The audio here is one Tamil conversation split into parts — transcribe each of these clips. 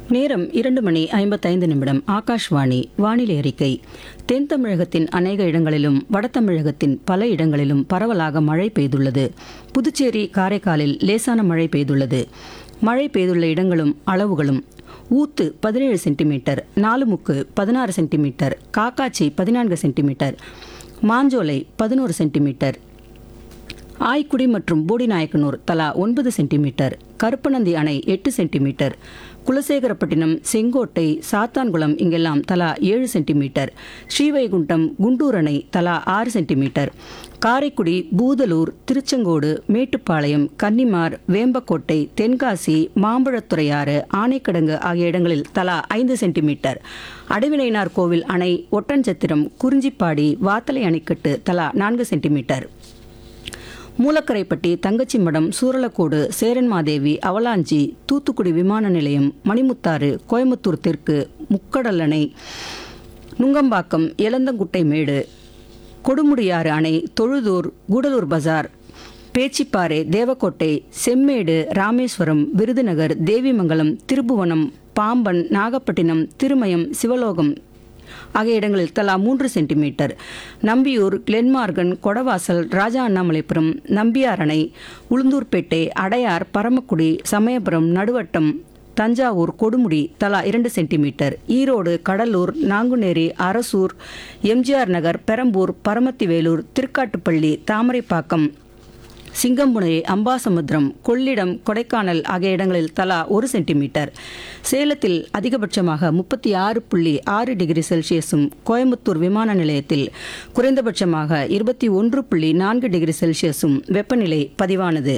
நேரம் இரண்டு மணி ஐம்பத்தைந்து நிமிடம் ஆகாஷ்வாணி வானிலை அறிக்கை தென் தமிழகத்தின் அநேக இடங்களிலும் வட தமிழகத்தின் பல இடங்களிலும் பரவலாக மழை பெய்துள்ளது புதுச்சேரி காரைக்காலில் லேசான மழை பெய்துள்ளது மழை பெய்துள்ள இடங்களும் அளவுகளும் ஊத்து பதினேழு சென்டிமீட்டர் நாலுமுக்கு பதினாறு சென்டிமீட்டர் காக்காச்சி பதினான்கு சென்டிமீட்டர் மாஞ்சோலை பதினோரு சென்டிமீட்டர் ஆய்க்குடி மற்றும் போடிநாயக்கனூர் தலா ஒன்பது சென்டிமீட்டர் கருப்பநந்தி அணை எட்டு சென்டிமீட்டர் குலசேகரப்பட்டினம் செங்கோட்டை சாத்தான்குளம் இங்கெல்லாம் தலா ஏழு சென்டிமீட்டர் ஸ்ரீவைகுண்டம் குண்டூர் அணை தலா ஆறு சென்டிமீட்டர் காரைக்குடி பூதலூர் திருச்செங்கோடு மேட்டுப்பாளையம் கன்னிமார் வேம்பக்கோட்டை தென்காசி மாம்பழத்துறையாறு ஆனைக்கடங்கு ஆகிய இடங்களில் தலா ஐந்து சென்டிமீட்டர் அடைவினைனார் கோவில் அணை ஒட்டன்சத்திரம் குறிஞ்சிப்பாடி வாத்தலை அணைக்கட்டு தலா நான்கு சென்டிமீட்டர் மூலக்கரைப்பட்டி தங்கச்சிமடம் சூரலக்கோடு சேரன்மாதேவி அவலாஞ்சி தூத்துக்குடி விமான நிலையம் மணிமுத்தாறு கோயம்புத்தூர் தெற்கு முக்கடல் அணை நுங்கம்பாக்கம் எலந்தங்குட்டை மேடு கொடுமுடியாறு அணை தொழுதூர் கூடலூர் பஜார் பேச்சிப்பாறை தேவக்கோட்டை செம்மேடு ராமேஸ்வரம் விருதுநகர் தேவிமங்கலம் திருபுவனம் பாம்பன் நாகப்பட்டினம் திருமயம் சிவலோகம் ஆகிய இடங்களில் தலா மூன்று சென்டிமீட்டர் நம்பியூர் கிளென்மார்கன் கொடவாசல் ராஜா அண்ணாமலைபுரம் நம்பியார் அணை உளுந்தூர்பேட்டை அடையார் பரமக்குடி சமயபுரம் நடுவட்டம் தஞ்சாவூர் கொடுமுடி தலா இரண்டு சென்டிமீட்டர் ஈரோடு கடலூர் நாங்குநேரி அரசூர் எம்ஜிஆர் நகர் பெரம்பூர் பரமத்திவேலூர் திருக்காட்டுப்பள்ளி தாமரைப்பாக்கம் சிங்கம்புனை அம்பாசமுத்திரம் கொள்ளிடம் கொடைக்கானல் ஆகிய இடங்களில் தலா ஒரு சென்டிமீட்டர் சேலத்தில் அதிகபட்சமாக முப்பத்தி ஆறு புள்ளி ஆறு டிகிரி செல்சியஸும் கோயம்புத்தூர் விமான நிலையத்தில் குறைந்தபட்சமாக இருபத்தி ஒன்று புள்ளி நான்கு டிகிரி செல்சியஸும் வெப்பநிலை பதிவானது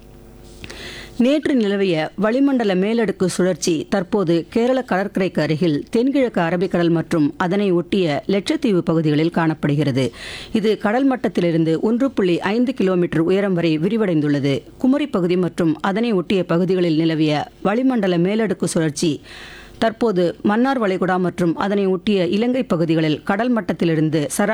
நேற்று நிலவிய வளிமண்டல மேலடுக்கு சுழற்சி தற்போது கேரள கடற்கரைக்கு அருகில் தென்கிழக்கு அரபிக்கடல் மற்றும் அதனை ஒட்டிய லட்சத்தீவு பகுதிகளில் காணப்படுகிறது இது கடல் மட்டத்திலிருந்து ஒன்று புள்ளி ஐந்து கிலோமீட்டர் உயரம் வரை விரிவடைந்துள்ளது குமரி பகுதி மற்றும் அதனை ஒட்டிய பகுதிகளில் நிலவிய வளிமண்டல மேலடுக்கு சுழற்சி தற்போது மன்னார் வளைகுடா மற்றும் அதனை ஒட்டிய இலங்கை பகுதிகளில் கடல் மட்டத்திலிருந்து சரா